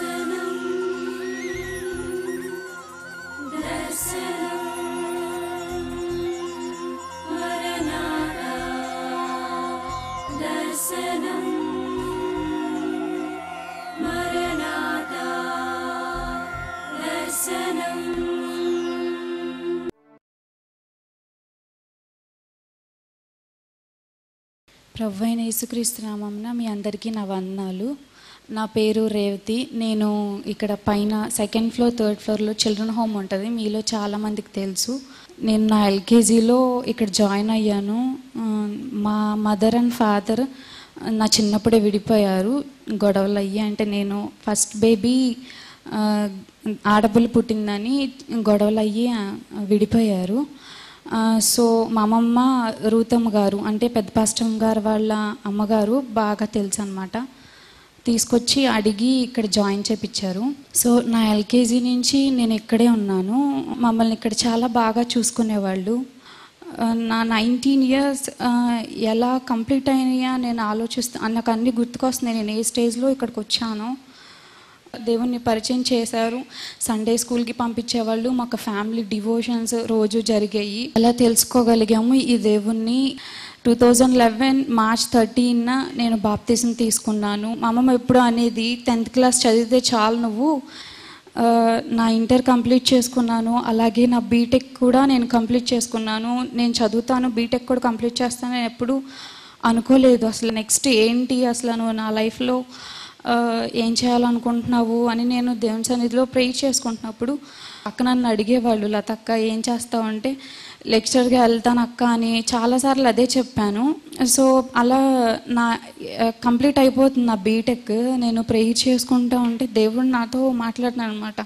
దర్శనం దర్శనం మరణాతా దర్శనం మరణాతా దర్శనం ప్రభు అయిన యేసుక్రీస్తు నామంన మీ అందరికీ నా వందనాలు నా పేరు రేవతి నేను ఇక్కడ పైన సెకండ్ ఫ్లోర్ థర్డ్ ఫ్లోర్లో చిల్డ్రన్ హోమ్ ఉంటుంది మీలో చాలామందికి తెలుసు నేను నా ఎల్కేజీలో ఇక్కడ జాయిన్ అయ్యాను ఆ, మా మదర్ అండ్ ఫాదర్ నా చిన్నప్పుడే విడిపోయారు గొడవలు అయ్యి అంటే నేను ఫస్ట్ బేబీ ఆడపిల్ల పుట్టిందని గొడవలు అయ్యి ఆ, విడిపోయారు ఆ, సో మా అమ్మమ్మ రూతమ్మ గారు అంటే పెద్ద పాస్టమ్ గారు వాళ్ళ అమ్మగారు బాగా తెలుసు అనమాట తీసుకొచ్చి అడిగి ఇక్కడ జాయిన్ చేపించారు సో నా ఎల్కేజీ నుంచి నేను ఇక్కడే ఉన్నాను మమ్మల్ని ఇక్కడ చాలా బాగా చూసుకునేవాళ్ళు ఆ, నా నైన్టీన్ ఇయర్స్ ఎలా కంప్లీట్ అయినాయా నేను ఆలోచిస్తా నాకు అన్ని గుర్తుకొస్తున్నాయి నేను ఏ స్టేజ్లో ఇక్కడికి వచ్చానో దేవుణ్ణి పరిచయం చేశారు సండే స్కూల్కి పంపించేవాళ్ళు మాకు ఫ్యామిలీ డివోషన్స్ రోజు జరిగాయి అలా తెలుసుకోగలిగాము ఈ దేవుణ్ణి టూ థౌజండ్ లెవెన్ మార్చ్ థర్టీన్న నేను బాప్తిజం తీసుకున్నాను మా అమ్మమ్మ ఎప్పుడు అనేది టెన్త్ క్లాస్ చదివితే చాలు నువ్వు ఆ, నా ఇంటర్ కంప్లీట్ చేసుకున్నాను అలాగే నా బీటెక్ కూడా నేను కంప్లీట్ చేసుకున్నాను నేను చదువుతాను బీటెక్ కూడా కంప్లీట్ చేస్తాను నేను ఎప్పుడు అనుకోలేదు అసలు నెక్స్ట్ ఏంటి అసలు నువ్వు నా లైఫ్లో ఆ, ఏం చేయాలనుకుంటున్నావు అని నేను దేవుని సన్నిధిలో ప్రే చేసుకుంటున్నప్పుడు అక్క నన్ను అడిగేవాళ్ళు లతక్క ఏం చేస్తావు అంటే లెక్చర్గా వెళ్తాను అక్క అని చాలాసార్లు అదే చెప్పాను సో అలా నా కంప్లీట్ అయిపోతుంది నా బీటెక్ నేను ప్రేయర్ చేసుకుంటా ఉంటే దేవుడు నాతో మాట్లాడినాను అనమాట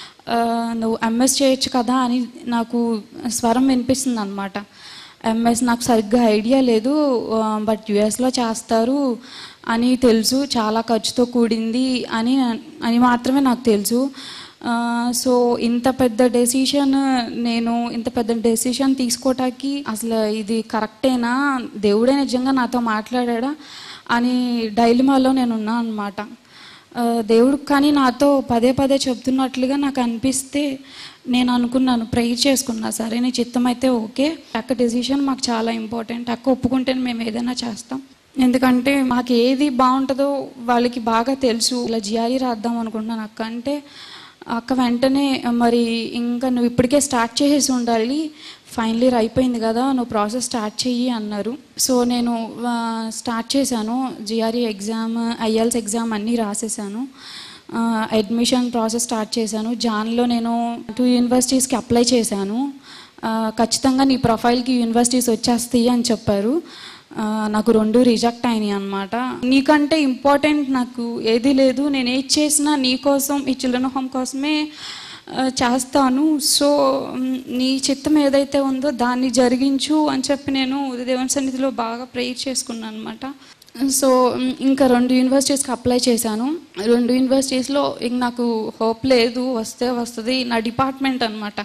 నువ్వు ఎంఎస్ చేయొచ్చు కదా అని నాకు స్వరం వినిపిస్తుంది అనమాట ఎంఎస్ నాకు సరిగ్గా ఐడియా లేదు బట్ యుఎస్లో చేస్తారు అని తెలుసు చాలా ఖర్చుతో కూడింది అని అని మాత్రమే నాకు తెలుసు ఆ, సో ఇంత పెద్ద డెసిషన్ నేను ఇంత పెద్ద డెసిషన్ తీసుకోవటానికి అసలు ఇది కరెక్టేనా దేవుడే నిజంగా నాతో మాట్లాడా అని డైలిమాలో నేను ఉన్నాను అనమాట ఆ, దేవుడు కానీ నాతో పదే పదే చెప్తున్నట్లుగా నాకు అనిపిస్తే నేను అనుకున్నాను ప్రేయర్ చేసుకున్నా సరే నీ చిత్తం అయితే ఓకే అక్క డెసిషన్ మాకు చాలా ఇంపార్టెంట్ అక్క ఒప్పుకుంటేనే మేము ఏదైనా చేస్తాం ఎందుకంటే మాకు ఏది బాగుంటుందో వాళ్ళకి బాగా తెలుసు ఇలా జిఆర్ఈ రాద్దాం అనుకుంటున్నాను అక్క అంటే అక్క వెంటనే మరి ఇంకా నువ్వు ఇప్పటికే స్టార్ట్ చేసేసి ఉండాలి ఫైనల్ ఇయర్ అయిపోయింది కదా నువ్వు ప్రాసెస్ స్టార్ట్ చెయ్యి అన్నారు సో నేను ఆ, స్టార్ట్ చేశాను జిఆర్ఈ ఎగ్జామ్ ఐఎల్స్ ఎగ్జామ్ అన్నీ రాసేసాను ఆ, అడ్మిషన్ ప్రాసెస్ స్టార్ట్ చేశాను జాన్లో నేను టూ యూనివర్సిటీస్కి అప్లై చేశాను ఆ, ఖచ్చితంగా నీ ప్రొఫైల్కి యూనివర్సిటీస్ వచ్చేస్తాయి అని చెప్పారు ఆ, నాకు రెండు రిజెక్ట్ అయినాయి అనమాట నీకంటే ఇంపార్టెంట్ నాకు ఏది లేదు నేను ఏది చేసినా నీ కోసం ఈ చిల్డ్రన్ హోమ్ కోసమే ఆ, చేస్తాను సో మ్, నీ చిత్తం ఏదైతే ఉందో దాన్ని జరిగించు అని చెప్పి నేను దేవుని సన్నిధిలో బాగా ప్రేయర్ చేసుకున్నాను అనమాట సో మ్, ఇంకా రెండు యూనివర్సిటీస్కి అప్లై చేశాను రెండు యూనివర్సిటీస్లో ఇంక నాకు హోప్ లేదు వస్తే వస్తుంది నా డిపార్ట్మెంట్ అనమాట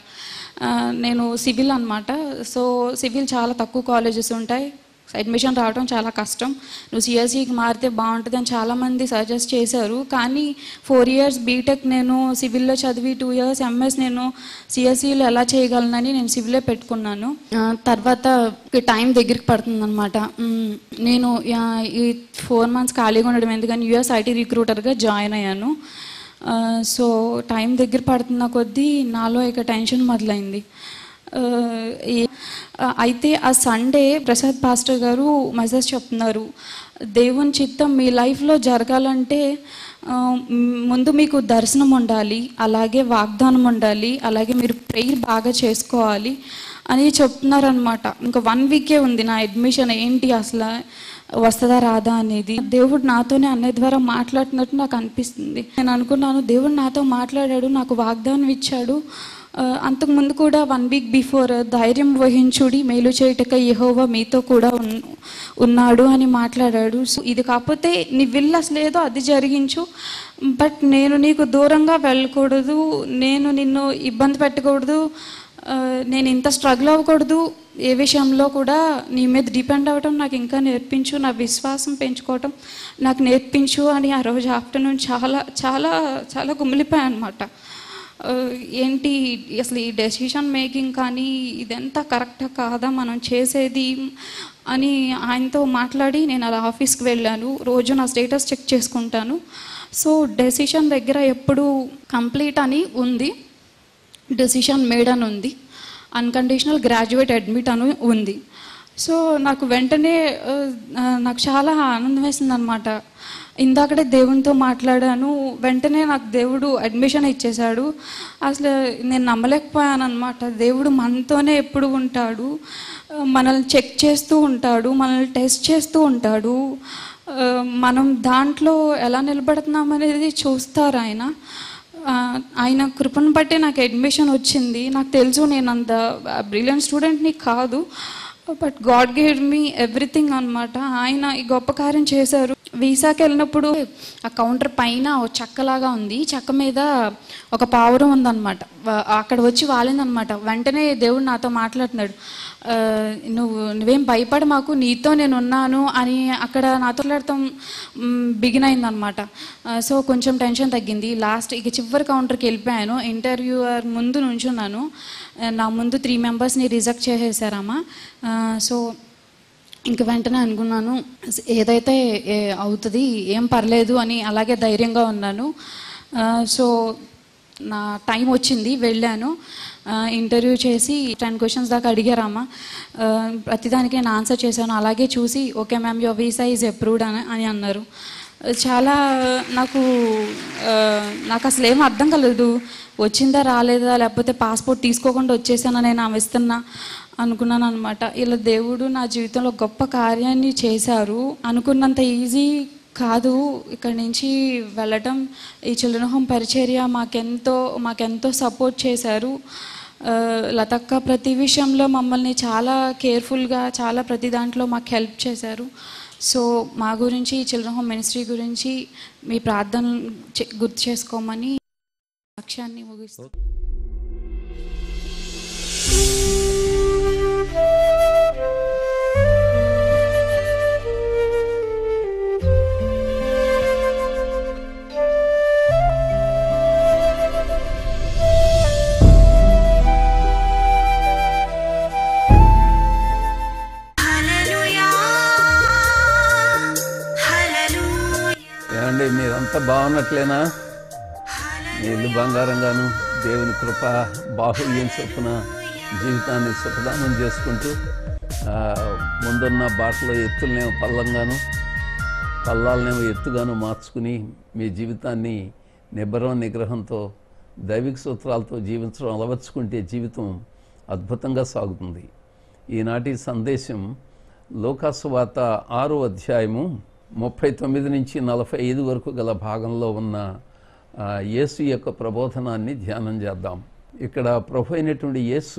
నేను సివిల్ అనమాట సో సివిల్ చాలా తక్కువ కాలేజెస్ ఉంటాయి అడ్మిషన్ రావడం చాలా కష్టం నువ్వు సిఎస్సికి మారితే బాగుంటుంది అని చాలామంది సజెస్ట్ చేశారు కానీ ఫోర్ ఇయర్స్ బీటెక్ నేను సివిల్లో చదివి టూ ఇయర్స్ ఎంఎస్ నేను సిఎస్సిలో ఎలా చేయగలనని నేను సివిలే పెట్టుకున్నాను ఆ, తర్వాత టైం దగ్గరికి పడుతుందన్నమాట మ్, నేను ఆ, ఈ ఫోర్ మంత్స్ ఖాళీగా ఉండడం ఎందుకని యుఎస్ ఐటీ రిక్రూటర్గా జాయిన్ అయ్యాను ఆ, సో టైం దగ్గర పడుతున్న కొద్దీ నాలో ఇక టెన్షన్ మొదలైంది ఆ, ఈ- ఆ, అయితే ఆ సండే ప్రసాద్ పాస్టర్ గారు మెసేజ్ చెప్తున్నారు దేవుని చిత్తం మీ లైఫ్లో జరగాలంటే ఆ, మ్, ముందు మీకు దర్శనం ఉండాలి అలాగే వాగ్దానం ఉండాలి అలాగే మీరు ప్రేయర్ బాగా చేసుకోవాలి అని చెప్తున్నారనమాట ఇంకా వన్ వీకే ఉంది నా అడ్మిషన్ ఏంటి అసలు వస్తుందా రాదా అనేది దేవుడు నాతోనే అన్నయ్య ద్వారా మాట్లాడుతున్నట్టు నాకు అనిపిస్తుంది నేను అనుకున్నాను దేవుడు నాతో మాట్లాడాడు నాకు వాగ్దానం ఇచ్చాడు ఆ, అంతకుముందు కూడా వన్ వీక్ బిఫోర్ ధైర్యం వహించుడి మేలు చేయటక యెహోవా మీతో కూడా ఉన్- ఉన్నాడు అని మాట్లాడాడు సో ఇది కాకపోతే నీ విల్ అసలు ఏదో అది జరిగించు బట్ నేను నీకు దూరంగా వెళ్ళకూడదు నేను నిన్ను ఇబ్బంది పెట్టకూడదు ఆ, నేను ఇంత స్ట్రగుల్ అవ్వకూడదు ఏ విషయంలో కూడా నీ మీద డిపెండ్ అవ్వటం నాకు ఇంకా నేర్పించు నా విశ్వాసం పెంచుకోవటం నాకు నేర్పించు అని ఆ రోజు ఆఫ్టర్నూన్ చాలా చాలా చాలా కుమిలిపోయాను అనమాట ఏంటి అసలు ఈ డెసిషన్ మేకింగ్ కానీ ఇదంతా కరెక్టా కాదా మనం చేసేది అని ఆయనతో మాట్లాడి నేను అలా ఆఫీస్కి వెళ్ళాను రోజు నా స్టేటస్ చెక్ చేసుకుంటాను సో డెసిషన్ దగ్గర ఎప్పుడు కంప్లీట్ అని ఉంది డెసిషన్ మేడ్ అని ఉంది అన్కండిషనల్ గ్రాడ్యుయేట్ అడ్మిట్ అని ఉంది సో నాకు వెంటనే ఆ, ఆ, నాకు చాలా ఆనందం వేసింది అనమాట ఇందాకడే దేవునితో మాట్లాడాను వెంటనే నాకు దేవుడు అడ్మిషన్ ఇచ్చేశాడు అసలు నేను నమ్మలేకపోయాను అనమాట దేవుడు మనతోనే ఎప్పుడు ఉంటాడు ఆ, మనల్ని చెక్ చేస్తూ ఉంటాడు మనల్ని టెస్ట్ చేస్తూ ఉంటాడు ఆ, మనం దాంట్లో ఎలా నిలబడుతున్నాం అనేది చూస్తారు ఆయన ఆ, ఆయన కృపను బట్టి నాకు అడ్మిషన్ వచ్చింది నాకు తెలుసు నేను అంత బ్రిలియంట్ స్టూడెంట్ని కాదు but God gave me everything అనమాట ఆయన ఈ గొప్ప కార్యం చేశారు వీసాకి వెళ్ళినప్పుడు ఆ కౌంటర్ పైన ఓ చెక్కలాగా ఉంది చెక్క మీద ఒక పావురం ఉందన్నమాట వా- అక్కడ వచ్చి వాలిందనమాట వెంటనే దేవుడు నాతో మాట్లాడుతున్నాడు ఆ, నువ్వు నువ్వేం భయపడి మాకు నీతో నేను ఉన్నాను అని అక్కడ నాతో మాట్లాడటం బిగిన్ అయిందనమాట సో కొంచెం టెన్షన్ తగ్గింది లాస్ట్ ఇక చివరి కౌంటర్కి వెళ్ళిపోయాను ఇంటర్వ్యూయర్ ముందు నుంచున్నాను ఆ, నా ముందు త్రీ మెంబర్స్ని రిజెక్ట్ చేసేసారమ్మా సో ఇంక వెంటనే అనుకున్నాను ఏదైతే ఏ- అవుతుంది ఏం పర్లేదు అని అలాగే ధైర్యంగా ఉన్నాను ఆ, సో నా టైం వచ్చింది వెళ్ళాను ఆ, ఇంటర్వ్యూ చేసి టెన్ క్వశ్చన్స్ దాకా అడిగారమ్మా ఆ, ప్రతిదానికి నేను ఆన్సర్ చేశాను అలాగే చూసి okay ma'am your visa is approved అని అని అన్నారు చాలా నాకు ఆ, నాకు అసలు ఏం అర్థం కలదు వచ్చిందా రాలేదా లేకపోతే పాస్పోర్ట్ తీసుకోకుండా వచ్చేసానా నేను ఆమె ఇస్తున్నా అనుకున్నాను అనమాట ఇలా దేవుడు నా జీవితంలో గొప్ప కార్యాన్ని చేశారు అనుకున్నంత ఈజీ కాదు ఇక్కడి నుంచి వెళ్ళటం ఈ చిల్డ్రన్ హోమ్ పరిచర్య మాకెంతో మాకెంతో సపోర్ట్ చేశారు ఆ, లతక్క ప్రతి విషయంలో మమ్మల్ని చాలా కేర్ఫుల్గా చాలా ప్రతి దాంట్లో మాకు హెల్ప్ చేశారు సో మా గురించి చిల్డ్రన్ హోమ్ మినిస్ట్రీ గురించి మీ ప్రార్థన గుర్తు చేసుకోమని లక్ష్యాన్ని ముగిస్తూ Hallelujah. Hallelujah. ఏమండి మీరంతా బాగున్నట్లేనా మీ ఇల్లు బంగారంగాను దేవుని కృప బాహుల్యం చొప్పున జీవితాన్ని సుఖదానం చేసుకుంటూ ఆ, ముందున్న బాటలో ఎత్తులనేమో పల్లంగాను పల్లాలనేమో ఎత్తుగాను మార్చుకుని మీ జీవితాన్ని నిబ్బరం నిగ్రహంతో దైవిక సూత్రాలతో జీవించడం అలవర్చుకుంటే జీవితం అద్భుతంగా సాగుతుంది ఈనాటి సందేశం లోకాసువాత ఆరో అధ్యాయము ముప్పై తొమ్మిది నుంచి నలభై ఐదు వరకు గల భాగంలో ఉన్న ఆ, యేసు యొక్క ప్రబోధనాన్ని ధ్యానం చేద్దాం ఇక్కడ ప్రభు అయినటువంటి యేసు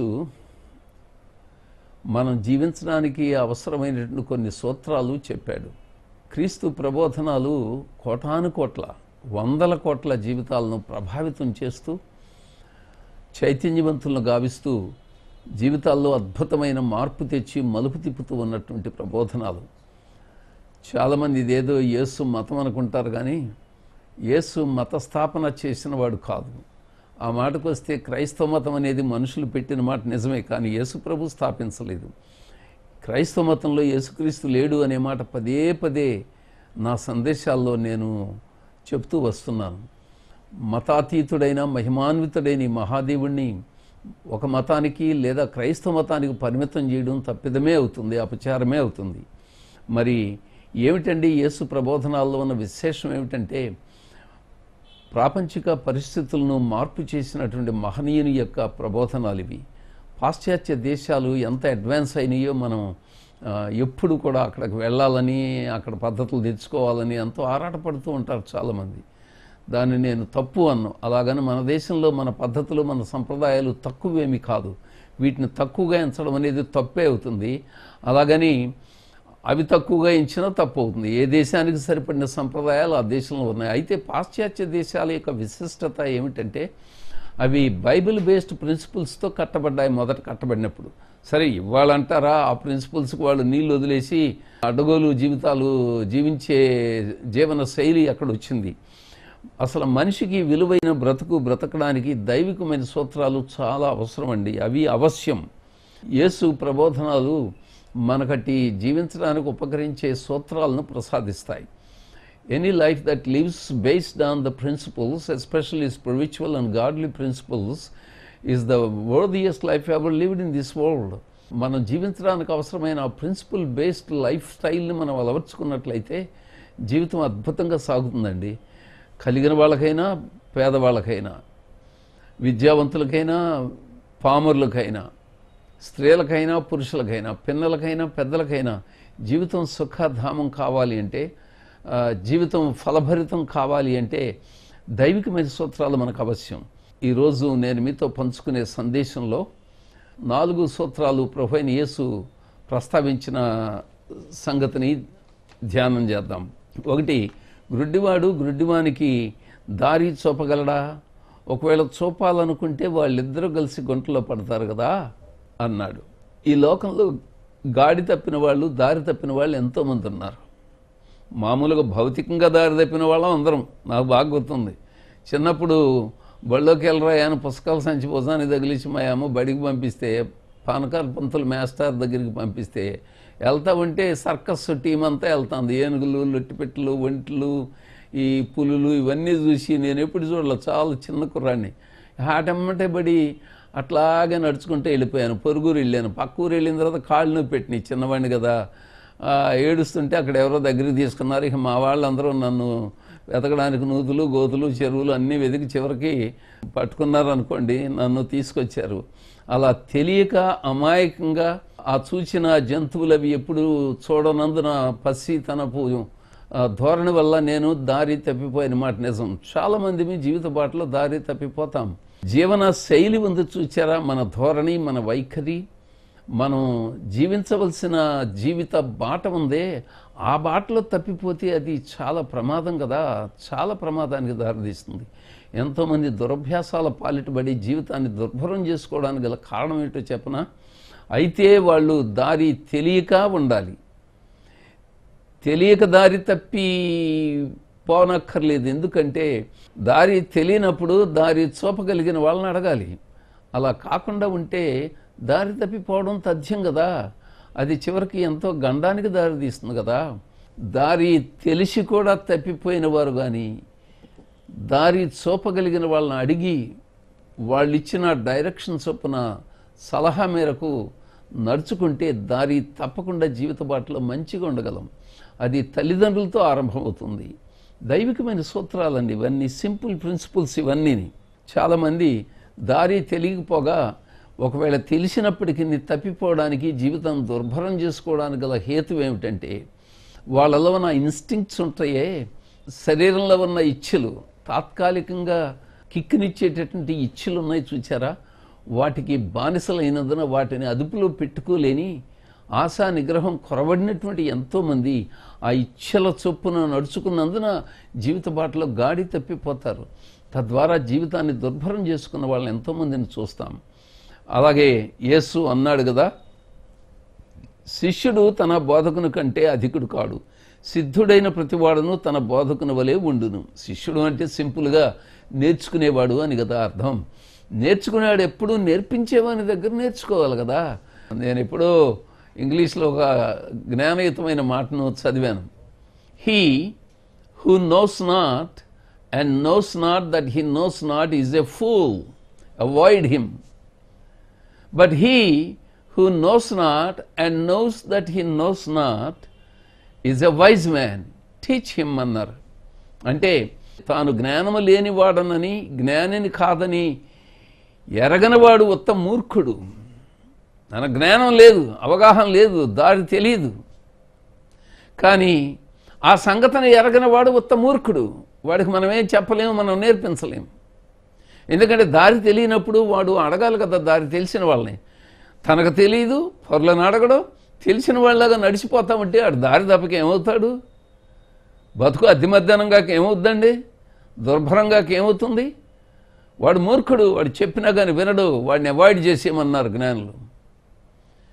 మనం జీవించడానికి అవసరమైనటువంటి కొన్ని సూత్రాలు చెప్పాడు క్రీస్తు ప్రబోధనాలు కోటాను కోట్ల వందల కోట్ల జీవితాలను ప్రభావితం చేస్తూ చైతన్యవంతులను గావిస్తూ జీవితాల్లో అద్భుతమైన మార్పు తెచ్చి మలుపు తిప్పుతూ ఉన్నటువంటి ప్రబోధనాలు చాలామంది ఇదేదో యేసు మతం అనుకుంటారు కానీ యేసు మత స్థాపన చేసిన వాడు కాదు ఆ మాటకు వస్తే క్రైస్తవ మతం అనేది మనుషులు పెట్టిన మాట నిజమే కానీ యేసు ప్రభు స్థాపించలేదు క్రైస్తవ మతంలో యేసుక్రీస్తు లేడు అనే మాట పదే పదే నా సందేశాల్లో నేను చెప్తూ వస్తున్నాను మతాతీతుడైన మహిమాన్వితుడైన ఈ మహాదేవుణ్ణి ఒక మతానికి లేదా క్రైస్తవ మతానికి పరిమితం చేయడం తప్పిదమే అవుతుంది అపచారమే అవుతుంది మరి ఏమిటండి యేసు ప్రబోధనాల్లో ఉన్న విశేషం ఏమిటంటే ప్రాపంచిక పరిస్థితులను మార్పు చేసినటువంటి మహనీయుని యొక్క ప్రబోధనాలు ఇవి పాశ్చాత్య దేశాలు ఎంత అడ్వాన్స్ అయినాయో మనం ఆ, ఎప్పుడు కూడా అక్కడికి వెళ్ళాలని అక్కడ పద్ధతులు తెచ్చుకోవాలని ఎంతో ఆరాటపడుతూ ఉంటారు చాలామంది దాన్ని నేను తప్పు అన్ను అలాగని మన దేశంలో మన పద్ధతులు మన సంప్రదాయాలు తక్కువేమి కాదు వీటిని తక్కువగా ఎంచడం అనేది తప్పే అవుతుంది అలాగని అవి తక్కువగా ఎంచినా తప్పు అవుతుంది ఏ దేశానికి సరిపడిన సంప్రదాయాలు ఆ దేశంలో ఉన్నాయి అయితే పాశ్చాత్య దేశాల యొక్క విశిష్టత ఏమిటంటే అవి బైబిల్ బేస్డ్ ప్రిన్సిపల్స్తో కట్టబడ్డాయి మొదట కట్టబడినప్పుడు సరే ఇవ్వాలంటారా ఆ ప్రిన్సిపల్స్కి వాళ్ళు నీళ్ళు వదిలేసి అడ్డగోలు జీవితాలు జీవించే జీవన శైలి అక్కడ వచ్చింది అసలు మనిషికి విలువైన బ్రతుకు బ్రతకడానికి దైవికమైన సూత్రాలు చాలా అవసరం అండి అవి అవశ్యం యేసు ప్రబోధనాలు మనకటి జీవించడానికి ఉపకరించే సూత్రాలను ప్రసాదిస్తాయి any life that lives based on the principles especially spiritual and godly principles is the worthiest life ever lived in this world మనం జీవించడానికి అవసరమైన ఆ ప్రిన్సిపల్ బేస్డ్ లైఫ్ స్టైల్ని మనం అలవర్చుకున్నట్లయితే జీవితం అద్భుతంగా సాగుతుందండి కలిగిన వాళ్ళకైనా పేదవాళ్ళకైనా విద్యావంతులకైనా పామరులకైనా స్త్రీలకైనా పురుషులకైనా పిల్లలకైనా పెద్దలకైనా జీవితం సుఖధామం కావాలి అంటే ఆ, జీవితం ఫలభరితం కావాలి అంటే దైవికమైన సూత్రాలు మనకు అవశ్యం ఈరోజు నేను మీతో పంచుకునే సందేశంలో నాలుగు సూత్రాలు ప్రభైన యేసు ప్రస్తావించిన సంగతిని ధ్యానం చేద్దాం ఒకటి గ్రుడ్డివాడు గ్రుడ్డివానికి దారి చూపగలడా ఒకవేళ చూపాలనుకుంటే వాళ్ళిద్దరూ కలిసి గుంటలో పడతారు కదా అన్నాడు ఈ లోకంలో గాడి తప్పిన వాళ్ళు దారి తప్పిన వాళ్ళు ఎంతోమంది ఉన్నారు మామూలుగా భౌతికంగా దారి తప్పిన వాళ్ళం అందరం నాకు బాగా గుర్తుంది చిన్నప్పుడు బళ్ళోకి వెళ్ళరా అని పుస్తకాలు సంచి పోసాన్ని తగిలించి మా అమ్మ బడికి పంపిస్తే పానకాల పంతులు మేస్టార్ దగ్గరికి పంపిస్తే వెళ్తా ఉంటే సర్కస్ టీం అంతా వెళ్తుంది ఏనుగులు లొట్టిపెట్టలు ఒంట్లు ఈ పులులు ఇవన్నీ చూసి నేను ఎప్పుడు చూడలే చాలా చిన్న కుర్రాడిని ఆటమ్మటే బడి అట్లాగే నడుచుకుంటూ వెళ్ళిపోయాను పొరుగురు వెళ్ళాను పక్క ఊరు వెళ్ళిన తర్వాత కాళ్ళు నొప్పి పెట్టినాయి చిన్నవాడిని కదా ఆ, ఏడుస్తుంటే అక్కడ ఎవరో దగ్గరికి తీసుకున్నారు ఇక మా వాళ్ళందరూ నన్ను వెతకడానికి నూతులు గోతులు చెరువులు అన్నీ వెతికి చివరికి పట్టుకున్నారు అనుకోండి నన్ను తీసుకొచ్చారు అలా తెలియక అమాయకంగా ఆ చూచిన జంతువులు అవి ఎప్పుడు చూడనందున పసితనపు ఆ, ధోరణి వల్ల నేను దారి తప్పిపోయిన మాట నిజం చాలామంది మీ జీవిత బాటలో దారి తప్పిపోతాం జీవన శైలి ఉంది చూచారా మన ధోరణి మన వైఖరి మనం జీవించవలసిన జీవిత బాట ఉందే ఆ బాటలో తప్పిపోతే అది చాలా ప్రమాదం కదా చాలా ప్రమాదానికి దారితీస్తుంది ఎంతోమంది దురభ్యాసాల పాలిటబడి జీవితాన్ని దుర్భరం చేసుకోవడానికి గల కారణం ఏంటో చెప్పనా అయితే వాళ్ళు దారి తెలియక ఉండాలి తెలియక దారి తప్పి పోనక్కర్లేదు ఎందుకంటే దారి తెలియనప్పుడు దారి చూపగలిగిన వాళ్ళని అడగాలి అలా కాకుండా ఉంటే దారి తప్పిపోవడం తథ్యం కదా అది చివరికి ఎంతో గండానికి దారి తీస్తుంది కదా దారి తెలిసి కూడా తప్పిపోయిన వారు కానీ దారి చూపగలిగిన వాళ్ళని అడిగి వాళ్ళు ఇచ్చిన డైరెక్షన్ చొప్పున సలహా మేరకు నడుచుకుంటే దారి తప్పకుండా జీవిత బాటలో మంచిగా ఉండగలం అది తల్లిదండ్రులతో ఆరంభమవుతుంది దైవికమైన సూత్రాలండి ఇవన్నీ సింపుల్ ప్రిన్సిపల్స్ ఇవన్నీ చాలామంది దారి తెలియకపోగా ఒకవేళ తెలిసినప్పటికీ తప్పిపోవడానికి జీవితం దుర్భరం చేసుకోవడానికి గల హేతు ఏమిటంటే వాళ్ళలో ఉన్న ఇన్స్టింక్ట్స్ ఉంటాయే శరీరంలో ఉన్న ఇచ్ఛలు తాత్కాలికంగా కిక్కునిచ్చేటటువంటి ఇచ్ఛలు ఉన్నాయి చూచారా వాటికి బానిసలైనందున వాటిని అదుపులో పెట్టుకోలేని ఆశా నిగ్రహం కొరబడినటువంటి ఎంతోమంది ఆ ఇచ్ఛల చొప్పున నడుచుకున్నందున జీవిత బాటలో గాడి తప్పిపోతారు తద్వారా జీవితాన్ని దుర్భరం చేసుకున్న వాళ్ళని ఎంతోమందిని చూస్తాం అలాగే యేసు అన్నాడు కదా శిష్యుడు తన బోధకుని కంటే అధికుడు కాడు సిద్ధుడైన ప్రతివాడును తన బోధకుని వలె ఉండును శిష్యుడు అంటే సింపుల్గా నేర్చుకునేవాడు అని కదా అర్థం నేర్చుకునేవాడు ఎప్పుడూ నేర్పించేవాని దగ్గర నేర్చుకోవాలి కదా నేను ఎప్పుడో ఇంగ్లీష్లో ఒక జ్ఞానయుతమైన మాటను చదివాను he who knows not and knows not that he knows not is a fool avoid him But he who knows not and knows that he knows not is a wise man. Teach him అన్నారు అంటే తాను జ్ఞానము లేనివాడనని జ్ఞానిని కాదని ఎరగనివాడు ఉత్త మూర్ఖుడు తన జ్ఞానం లేదు అవగాహన లేదు దారి తెలియదు కానీ ఆ సంగతిని ఎరగనివాడు ఉత్త మూర్ఖుడు వాడికి మనం ఏం చెప్పలేము మనం నేర్పించలేము ఎందుకంటే దారి తెలియనప్పుడు వాడు అడగాలి కదా దారి తెలిసిన వాళ్ళని తనకు తెలియదు పొరలను అడగడం తెలిసిన వాళ్ళగా నడిచిపోతామంటే ఆడు దారి తప్పక ఏమవుతాడు బతుకు అతి మధ్యాహ్నంగా ఏమవుద్దండి దుర్భరంగా ఏమవుతుంది వాడు మూర్ఖుడు వాడు చెప్పినా కానీ వినడు వాడిని అవాయిడ్ చేసేయమన్నారు జ్ఞానులు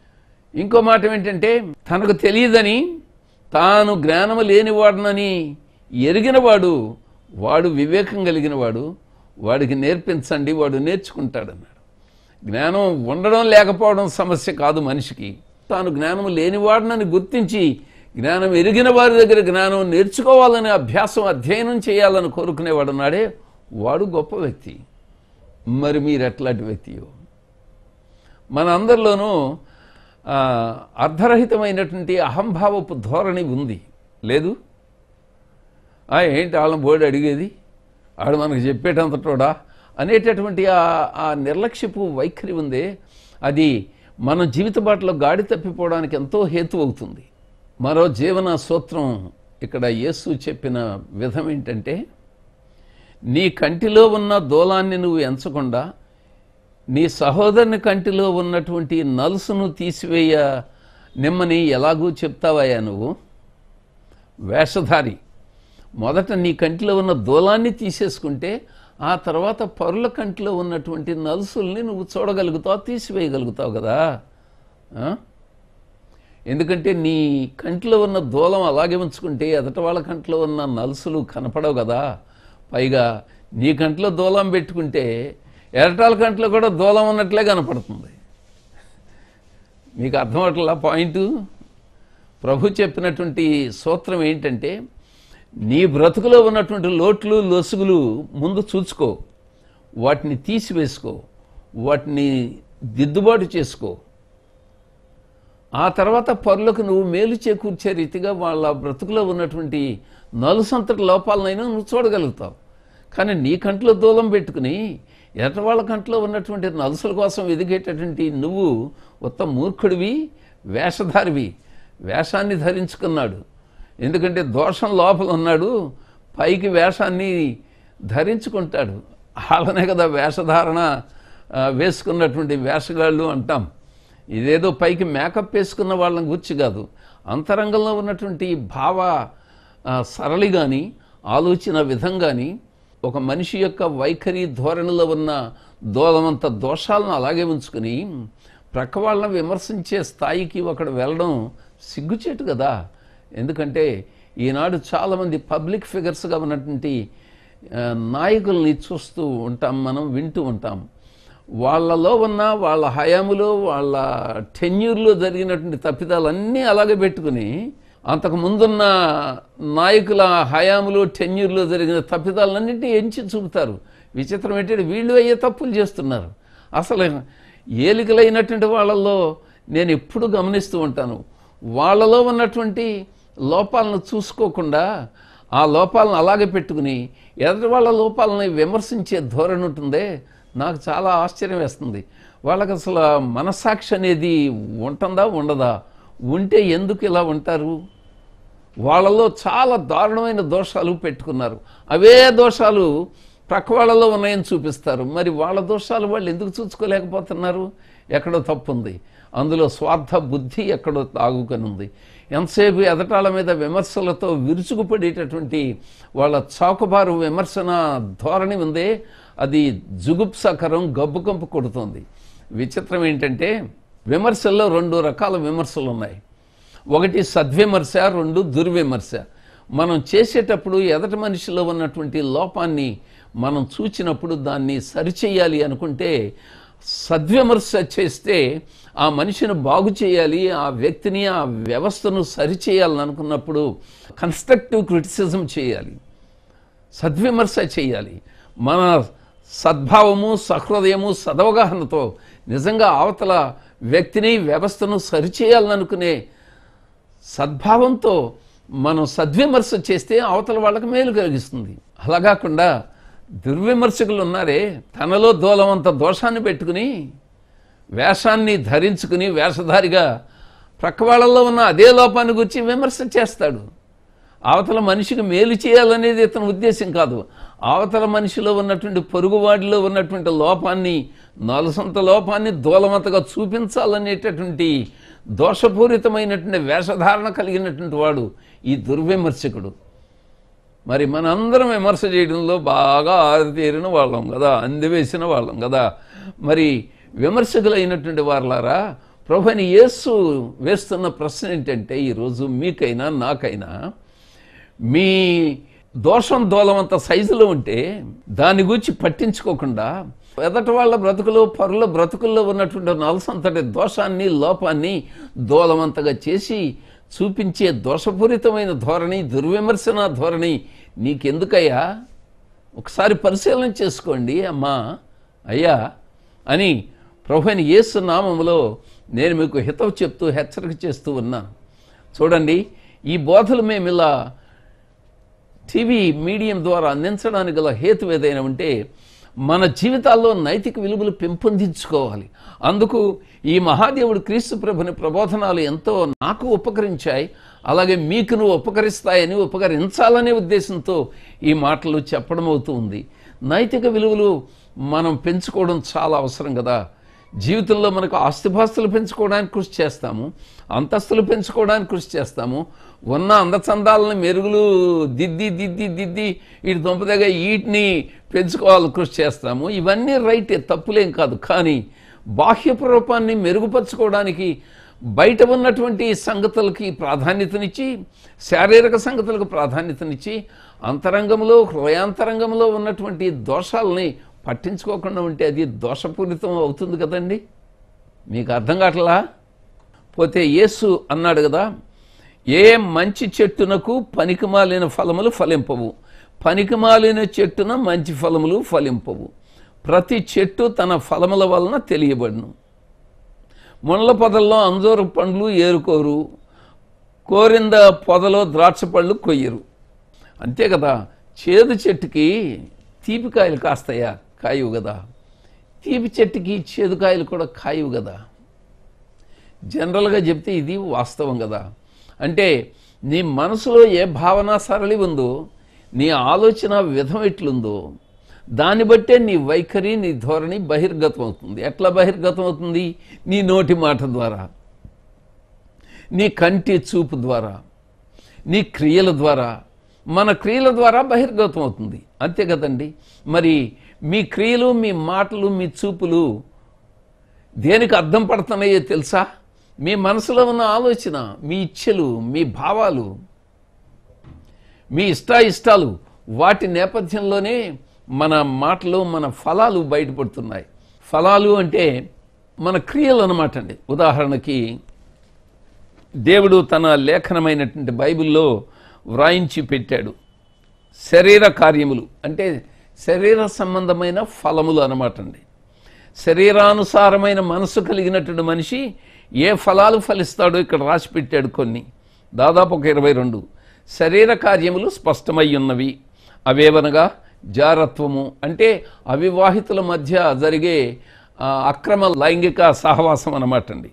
ఇంకో మాట ఏంటంటే తనకు తెలియదని తాను జ్ఞానము లేనివాడునని ఎరిగినవాడు వాడు వివేకం కలిగినవాడు వాడికి నేర్పించండి వాడు నేర్చుకుంటాడన్నాడు జ్ఞానం ఉండడం లేకపోవడం సమస్య కాదు మనిషికి తాను జ్ఞానం లేనివాడినని గుర్తించి జ్ఞానం ఎరిగిన వారి దగ్గర జ్ఞానం నేర్చుకోవాలని అభ్యాసం అధ్యయనం చేయాలని కోరుకునేవాడు నాడే వాడు గొప్ప వ్యక్తి మరి మీరు ఎట్లాంటి వ్యక్తియో మన అందరిలోనూ ఆ, అర్ధరహితమైనటువంటి అహంభావపు ధోరణి ఉంది లేదు ఆ, ఏంటి వాళ్ళని బోర్డు అడిగేది ఆడు మనకు చెప్పేటంతటోడా అనేటటువంటి ఆ ఆ నిర్లక్ష్యపు వైఖరి ఉందే అది మన జీవిత బాటలో గాడి తప్పిపోవడానికి ఎంతో హేతు అవుతుంది మరో జీవన సూత్రం ఇక్కడ యేసు చెప్పిన విధం ఏంటంటే నీ కంటిలో ఉన్న దూలాన్ని నువ్వు ఎంచకుండా నీ సహోదరుని కంటిలో ఉన్నటువంటి నలుసును తీసివేయ నిమ్మని ఎలాగూ చెప్తావయ్యా నువ్వు వేషధారి మొదట నీ కంటిలో ఉన్న దూలాన్ని తీసేసుకుంటే ఆ తర్వాత పరుల కంటిలో ఉన్నటువంటి నలుసుల్ని నువ్వు చూడగలుగుతావు తీసివేయగలుగుతావు కదా ఆ? ఎందుకంటే నీ కంటిలో ఉన్న దూలం అలాగే ఉంచుకుంటే ఎదట వాళ్ళ కంటిలో ఉన్న నలుసులు కనపడవు కదా పైగా నీ కంటిలో దూలం పెట్టుకుంటే ఎరటాల కంటిలో కూడా దూలం ఉన్నట్లే కనపడుతుంది మీకు అర్థమవట్లా పాయింట్ ప్రభు చెప్పినటువంటి సూత్రం ఏంటంటే నీ బ్రతుకులో ఉన్నటువంటి లోట్లు లొసుగులు ముందు చూసుకో వాటిని తీసివేసుకో వాటిని దిద్దుబాటు చేసుకో ఆ తర్వాత పరులకు నువ్వు మేలు చేకూర్చే రీతిగా వాళ్ళ బ్రతుకులో ఉన్నటువంటి నలుసంతటి లోపాలనైనా నువ్వు చూడగలుగుతావు కానీ నీ కంట్లో దూలం పెట్టుకుని ఎట వాళ్ళ కంట్లో ఉన్నటువంటి నలుసుల కోసం ఎదిగేటటువంటి నువ్వు ఉత్త మూర్ఖుడివి వేషధారివి వేషాన్ని ధరించుకున్నాడు ఎందుకంటే దోషం లోపల ఉన్నాడు పైకి వేషాన్ని ధరించుకుంటాడు వాళ్ళనే కదా వేషధారణ ఆ, వేసుకున్నటువంటి వేషగాళ్ళు అంటాం ఇదేదో పైకి మేకప్ వేసుకున్న వాళ్ళని గుర్చి కాదు అంతరంగంలో ఉన్నటువంటి భావ ఆ, సరళి కానీ ఆలోచన విధం కానీ ఒక మనిషి యొక్క వైఖరి ధోరణిలో ఉన్న దోలమంత దోషాలను అలాగే ఉంచుకుని ప్రక్క వాళ్ళని విమర్శించే స్థాయికి ఒకడు వెళ్ళడం సిగ్గుచేటు కదా ఎందుకంటే ఈనాడు చాలామంది పబ్లిక్ ఫిగర్స్గా ఉన్నటువంటి ఆ, నాయకుల్ని చూస్తూ ఉంటాం మనం వింటూ ఉంటాం వాళ్ళలో ఉన్న వాళ్ళ హయాములో వాళ్ళ టెన్యూర్లో జరిగినటువంటి తప్పిదాలన్నీ అలాగే పెట్టుకుని అంతకు ముందున్న నాయకుల హయాములో టెన్యూర్లో జరిగిన తప్పిదాలన్నింటినీ ఎంచి చూపుతారు విచిత్రం ఏంటంటే వీళ్ళు అయ్యే తప్పులు చేస్తున్నారు అసలు ఏలికలైనటువంటి వాళ్ళల్లో నేను ఎప్పుడు గమనిస్తూ ఉంటాను వాళ్ళలో ఉన్నటువంటి లోపాలను చూసుకోకుండా ఆ లోపాలను అలాగే పెట్టుకుని ఎదుటి వాళ్ళ లోపాలని విమర్శించే ధోరణి ఉంటుందే నాకు చాలా ఆశ్చర్యం వేస్తుంది వాళ్ళకి అసలు ఆ మనస్సాక్షి అనేది ఉంటుందా ఉండదా ఉంటే ఎందుకు ఇలా ఉంటారు వాళ్ళలో చాలా దారుణమైన దోషాలు పెట్టుకున్నారు అవే దోషాలు ప్రక్క వాళ్ళలో ఉన్నాయని చూపిస్తారు మరి వాళ్ళ దోషాలు వాళ్ళు ఎందుకు చూసుకోలేకపోతున్నారు ఎక్కడో తప్పు ఉంది అందులో స్వార్థ బుద్ధి ఎక్కడో తాగుకొని ఉంది ఎంతసేపు ఎదటాల మీద విమర్శలతో విరుచుకుపడేటటువంటి వాళ్ళ చౌకబారు విమర్శన ధోరణి ఉందే అది జుగుప్సకరం గబ్బుకంపు కొడుతుంది విచిత్రం ఏంటంటే విమర్శల్లో రెండు రకాల విమర్శలు ఉన్నాయి ఒకటి సద్విమర్శ రెండు దుర్విమర్శ మనం చేసేటప్పుడు ఎదటి మనిషిలో ఉన్నటువంటి లోపాన్ని మనం చూచినప్పుడు దాన్ని సరిచేయాలి అనుకుంటే సద్విమర్శ చేస్తే ఆ మనిషిని బాగు చేయాలి ఆ వ్యక్తిని ఆ వ్యవస్థను సరిచేయాలని అనుకున్నప్పుడు కన్స్ట్రక్టివ్ క్రిటిసిజం చేయాలి సద్విమర్శ చేయాలి మన సద్భావము సహృదయము సదవగాహనతో నిజంగా అవతల వ్యక్తిని వ్యవస్థను సరిచేయాలనుకునే సద్భావంతో మనం సద్విమర్శ చేస్తే అవతల వాళ్ళకి మేలు కలిగిస్తుంది అలా కాకుండా దుర్విమర్శకులు ఉన్నారే తనలో దూలమంత దోషాన్ని పెట్టుకుని వేషాన్ని ధరించుకుని వేషధారిగా ప్రక్క వాళ్ళల్లో ఉన్న అదే లోపాన్ని గురించి విమర్శ చేస్తాడు అవతల మనిషికి మేలు చేయాలనేది ఇతని ఉద్దేశం కాదు అవతల మనిషిలో ఉన్నటువంటి పొరుగువాడిలో ఉన్నటువంటి లోపాన్ని నలసంత లోపాన్ని దూలమంతగా చూపించాలనేటటువంటి దోషపూరితమైనటువంటి వేషధారణ కలిగినటువంటి వాడు ఈ దుర్విమర్శకుడు మరి మనందరం విమర్శ చేయడంలో బాగా ఆరితేరిన వాళ్ళం కదా అందివేసిన వాళ్ళం కదా మరి విమర్శకులైనటువంటి వారులారా ప్రభుని యేసు వేస్తున్న ప్రశ్న ఏంటంటే ఈరోజు మీకైనా నాకైనా మీ దోషం దోలమంత సైజులో ఉంటే దాని గురించి పట్టించుకోకుండా ఎదటి వాళ్ళ బ్రతుకులు పరుల బ్రతుకుల్లో ఉన్నటువంటి నలసంతటి దోషాన్ని లోపాన్ని దోలమంతగా చేసి చూపించే దోషపూరితమైన ధోరణి దుర్విమర్శన ధోరణి నీకెందుకయ్యా ఒకసారి పరిశీలన చేసుకోండి అమ్మా అయ్యా అని ప్రభుని యేసు నామములో నేను మీకు హితవు చెప్తూ హెచ్చరిక చేస్తూ ఉన్నాను చూడండి ఈ బోధలు మేము ఇలా టీవీ మీడియం ద్వారా అందించడానికి గల హేతు ఏదైనా ఉంటే మన జీవితాల్లో నైతిక విలువలు పెంపొందించుకోవాలి అందుకు ఈ మహాదేవుడు క్రీస్తు ప్రభుని ప్రబోధనాలు ఎంతో నాకు ఉపకరించాయి అలాగే మీకు నువ్వు ఉపకరిస్తాయని ఉపకరించాలనే ఉద్దేశంతో ఈ మాటలు చెప్పడం అవుతుంది నైతిక విలువలు మనం పెంచుకోవడం చాలా అవసరం కదా జీవితంలో మనకు ఆస్తిపాస్తులు పెంచుకోవడానికి కృషి చేస్తాము అంతస్తులు పెంచుకోవడానికి కృషి చేస్తాము ఉన్న అందచందాలను మెరుగులు దిద్ది దిద్ది దిద్ది ఇటు దొంపదగా వీటిని పెంచుకోవాలని కృషి చేస్తాము ఇవన్నీ రైటే తప్పులేం కాదు కానీ బాహ్యపు రూపాన్ని మెరుగుపరచుకోవడానికి బయట ఉన్నటువంటి సంగతులకి ప్రాధాన్యతనిచ్చి శారీరక సంగతులకు ప్రాధాన్యతనిచ్చి అంతరంగంలో హృదయాంతరంగంలో ఉన్నటువంటి దోషాలని పట్టించుకోకుండా ఉంటే అది దోషపూరితం అవుతుంది కదండి మీకు అర్థం కావట్లా పోతే యేసు అన్నాడు కదా ఏ మంచి చెట్టునకు పనికిమాలిన ఫలములు ఫలింపవు పనికిమాలిన చెట్టున మంచి ఫలములు ఫలింపవు ప్రతి చెట్టు తన ఫలముల వలన తెలియబడును ముళ్ళ పొదల్లో అంజూరు పండ్లు ఏరుకోరు కోరింద పొదలో ద్రాక్ష పళ్ళు కొయ్యరు అంతే కదా చేదు చెట్టుకి తీపి కాయలు కాస్తాయా కాయవు కదా తీపి చెట్టుకి చేదు కాయలు కూడా కాయవు కదా జనరల్గా చెప్తే ఇది వాస్తవం కదా అంటే నీ మనసులో ఏ భావన సరళి ఉందో నీ ఆలోచన విధం ఎట్లుందో దాన్ని బట్టే నీ వైఖరి నీ ధోరణి బహిర్గతం అవుతుంది ఎట్లా బహిర్గతం అవుతుంది నీ నోటి మాట ద్వారా నీ కంటి చూపు ద్వారా నీ క్రియల ద్వారా మన క్రియల ద్వారా బహిర్గతం అవుతుంది అంతే కదండి మరి మీ క్రియలు మీ మాటలు మీ చూపులు దేనికి అర్థం పడుతున్నాయో తెలుసా మీ మనసులో ఉన్న ఆలోచన మీ ఇచ్చలు మీ భావాలు మీ ఇష్టాయిష్టాలు వాటి నేపథ్యంలోనే మన మాటలు మన ఫలాలు బయటపడుతున్నాయి ఫలాలు అంటే మన క్రియలు అన్నమాట అండి ఉదాహరణకి దేవుడు తన లేఖనమైనటువంటి బైబిల్లో వ్రాయించి పెట్టాడు శరీర కార్యములు అంటే శరీర సంబంధమైన ఫలములు అన్నమాట అండి శరీరానుసారమైన మనసు కలిగినటువంటి మనిషి ఏ ఫలాలు ఫలిస్తాడో ఇక్కడ రాసి పెట్టాడు కొన్ని దాదాపు ఒక ఇరవై రెండు శరీర కార్యములు స్పష్టమై ఉన్నవి అవేవనగా జారత్వము అంటే అవివాహితుల మధ్య జరిగే ఆ, అక్రమ లైంగిక సహవాసం అన్నమాట అండి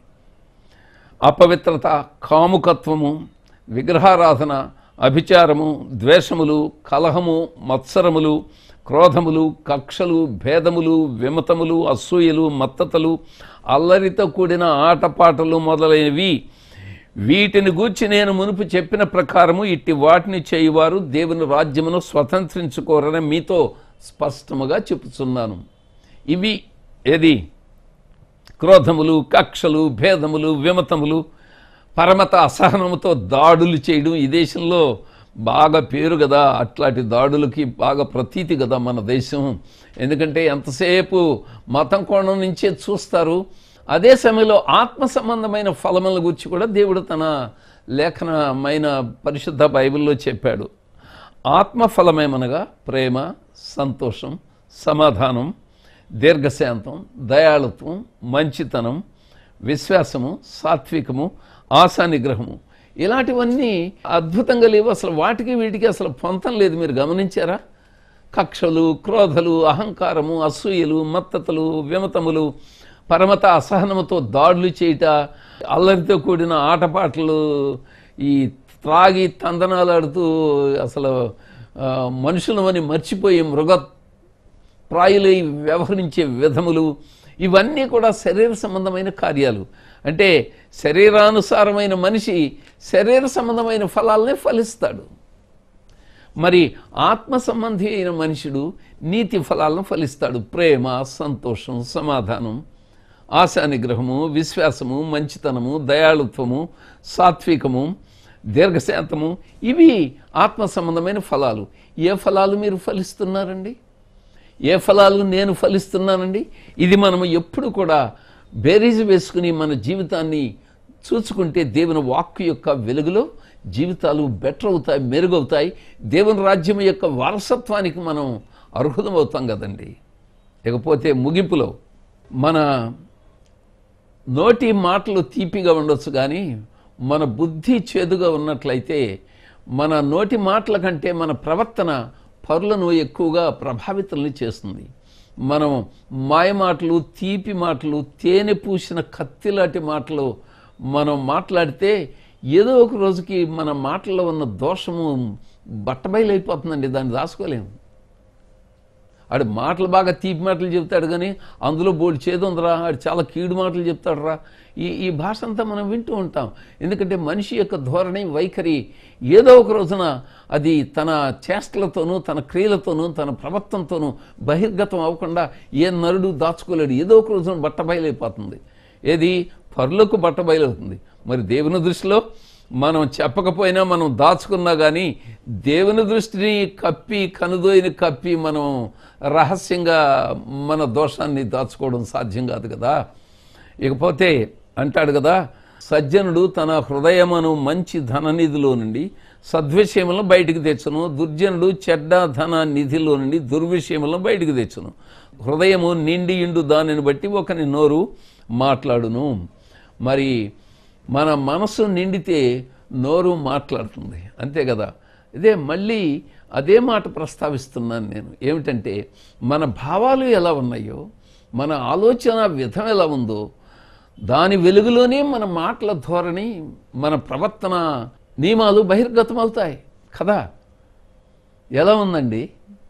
అపవిత్రత కాముకత్వము విగ్రహారాధన అభిచారము ద్వేషములు కలహము మత్సరములు క్రోధములు కక్షలు భేదములు విమతములు అసూయలు మత్తతలు అల్లరితో కూడిన ఆటపాటలు మొదలైనవి వీటిని గూర్చి నేను మునుపు చెప్పిన ప్రకారము ఇట్టి వాటిని చేయువారు దేవుని రాజ్యమును స్వతంత్రించుకోరని మీతో స్పష్టముగా చెప్పుచున్నాను ఇవి ఏది క్రోధములు కక్షలు భేదములు విమతములు పరమత అసహనముతో దాడులు చేయడం ఈ దేశంలో బాగా పేరు కదా అట్లాంటి దాడులకి బాగా ప్రతీతి కదా మన దేశం ఎందుకంటే ఎంతసేపు మతం కోణం నుంచే చూస్తారు అదే సమయంలో ఆత్మ సంబంధమైన ఫలముల గురించి కూడా దేవుడు తన లేఖనమైన పరిశుద్ధ బైబిల్లో చెప్పాడు ఆత్మ ఫలమేమనగా ప్రేమ సంతోషం సమాధానం దీర్ఘశాంతం దయాళుత్వం మంచితనం విశ్వాసము సాత్వికము ఆశా నిగ్రహము ఇలాంటివన్నీ అద్భుతంగా లేవు అసలు వాటికి వీటికి అసలు పొంతం లేదు మీరు గమనించారా కక్షలు క్రోధలు అహంకారము అసూయలు మత్తతలు విమతములు పరమత అసహనముతో దాడులు చేయుట అల్లరితో కూడిన ఆటపాటలు ఈ త్రాగి తందనాలాడుతూ అసలు ఆ, మనుషులమని మర్చిపోయి మృగ ప్రాయులై వ్యవహరించే విధములు ఇవన్నీ కూడా శరీర సంబంధమైన కార్యాలు అంటే శరీరానుసారమైన మనిషి శరీర సంబంధమైన ఫలాలనే ఫలిస్తాడు మరి ఆత్మ సంబంధి అయిన మనుషుడు నీతి ఫలాలను ఫలిస్తాడు ప్రేమ సంతోషం సమాధానం ఆశా నిగ్రహము విశ్వాసము మంచితనము దయాళుత్వము సాత్వికము దీర్ఘశాంతము ఇవి ఆత్మ సంబంధమైన ఫలాలు ఏ ఫలాలు మీరు ఫలిస్తున్నారండి ఏ ఫలాలు నేను ఫలిస్తున్నానండి ఇది మనము ఎప్పుడు కూడా బేరీజు వేసుకుని మన జీవితాన్ని చూసుకుంటే దేవుని వాక్కు యొక్క వెలుగులో జీవితాలు బెటర్ అవుతాయి మెరుగవుతాయి దేవుని రాజ్యం యొక్క వారసత్వానికి మనం అర్హుతం అవుతాం కదండి ఇకపోతే ముగింపులో మన నోటి మాటలు తీపిగా ఉండొచ్చు కానీ మన బుద్ధి చేదుగా ఉన్నట్లయితే మన నోటి మాటల కంటే మన ప్రవర్తన పరులను ఎక్కువగా ప్రభావితుల్ని చేస్తుంది మనం మాయ మాటలు తీపి మాటలు తేనె పూసిన కత్తిలాంటి మాటలు మనం మాట్లాడితే ఏదో ఒక రోజుకి మన మాటల్లో ఉన్న దోషము బట్టబయలైపోతుందండి దాన్ని దాచుకోలేము ఆడు మాటలు బాగా తీపి మాటలు చెప్తాడు కానీ అందులో బోడి చేదుందిరా ఆడు చాలా కీడు మాటలు చెప్తాడు రా ఈ ఈ భాష అంతా మనం వింటూ ఉంటాం ఎందుకంటే మనిషి యొక్క ధోరణి వైఖరి ఏదో ఒక రోజున అది తన చేష్టలతోనూ తన క్రియలతోనూ తన ప్రవర్తనతోనూ బహిర్గతం అవ్వకుండా ఏ నరుడు దాచుకోలేడు ఏదో ఒక రోజున బట్టబయలైపోతుంది ఏది పరులకు బట్టబయలవుతుంది మరి దేవుని దృష్టిలో మనం చెప్పకపోయినా మనం దాచుకున్నా కానీ దేవుని దృష్టిని కప్పి కనుదోయిని కప్పి మనం రహస్యంగా మన దోషాన్ని దాచుకోవడం సాధ్యం కాదు కదా ఇకపోతే అంటాడు కదా సజ్జనుడు తన హృదయమును మంచి ధననిధిలో నుండి సద్విషయములను బయటికి తెచ్చును దుర్జనుడు చెడ్డ ధన నిధిలో నుండి దుర్విషయములను బయటికి తెచ్చును హృదయము నిండి ఇండు దానిని బట్టి ఒకని నోరు మాట్లాడును మరి మన మనసు నిండితే నోరు మాట్లాడుతుంది అంతే కదా ఇదే మళ్ళీ అదే మాట ప్రస్తావిస్తున్నాను నేను ఏమిటంటే మన భావాలు ఎలా ఉన్నాయో మన ఆలోచన విధం ఎలా ఉందో దాని వెలుగులోనే మన మాటల ధోరణి మన ప్రవర్తన నియమాలు బహిర్గతమవుతాయి కదా ఎలా ఉందండి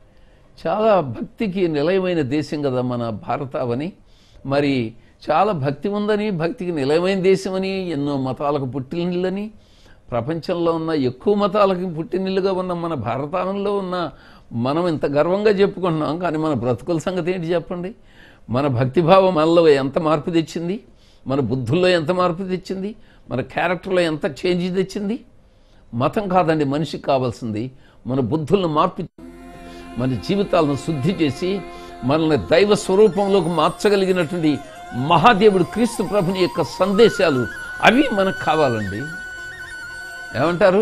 చాలా భక్తికి నిలయమైన దేశం కదా మన భారతావని మరి చాలా భక్తి ఉందని భక్తికి నిలయమైన దేశమని ఎన్నో మతాలకు పుట్టినిల్లని ప్రపంచంలో ఉన్న ఎక్కువ మతాలకి పుట్టినిల్లుగా ఉన్న మన భారతావనిలో ఉన్న మనం ఇంత గర్వంగా చెప్పుకుంటున్నాం కానీ మన బ్రతుకుల సంగతి ఏంటి చెప్పండి మన భక్తిభావం మనలో ఎంత మార్పు తెచ్చింది మన బుద్ధుల్లో ఎంత మార్పు తెచ్చింది మన క్యారెక్టర్లో ఎంత చేంజ్ తెచ్చింది మతం కాదండి మనిషికి కావాల్సింది మన బుద్ధులను మార్పు మన జీవితాలను శుద్ధి చేసి మనల్ని దైవ స్వరూపంలోకి మార్చగలిగినటువంటి మహాదేవుడు క్రీస్తు ప్రభుని యొక్క సందేశాలు అవి మనకు కావాలండి ఏమంటారు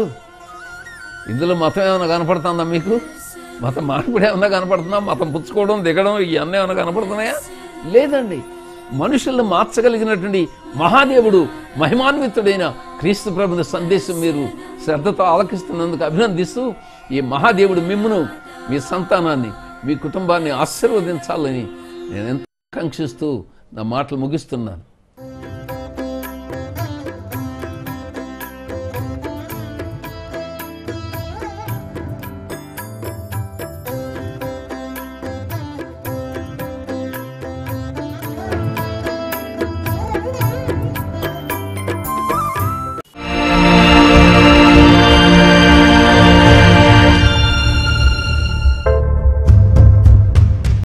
ఇందులో మతం ఏమైనా కనపడుతుందా మీకు మతం మార్పిడి ఏమైనా కనపడుతుందా మతం పుచ్చుకోవడం దిగడం ఇవన్నీ ఏమైనా కనపడుతున్నాయా లేదండి మనుషులను మార్చగలిగినటువంటి మహాదేవుడు మహిమాన్వితుడైన క్రీస్తు ప్రభుని సందేశం మీరు శ్రద్ధతో ఆలకిస్తున్నందుకు అభినందిస్తూ ఈ మహాదేవుడు మిమ్మును మీ సంతానాన్ని మీ కుటుంబాన్ని ఆశీర్వదించాలని నేను ఎంత ఆకాంక్షిస్తూ నా మాటలు ముగిస్తున్నాను